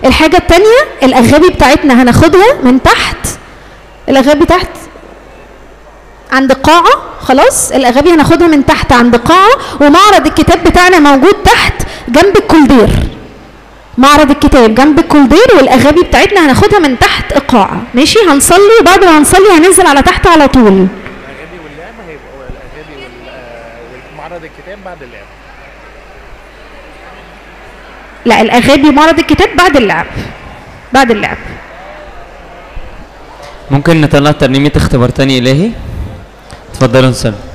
الحاجه الثانيه الاغابي بتاعتنا هناخدها من تحت الاغابي تحت عند قاعة خلاص الأغابي هناخدها من تحت عند قاعة ومعرض الكتاب بتاعنا موجود تحت جنب الكولدير معرض الكتاب جنب الكولدير والأغابي بتاعتنا هناخدها من تحت القاعة ماشي هنصلي وبعد ما هنصلي هننزل على تحت على طول الاغابي واللعب هيبقوا الاغابي وال- آه، ومعرض الكتاب بعد اللعب لا الأغابي ومعرض الكتاب بعد اللعب بعد اللعب ممكن نطلع ترنيمة اختبار تاني إلهي اتفضلوا نسلم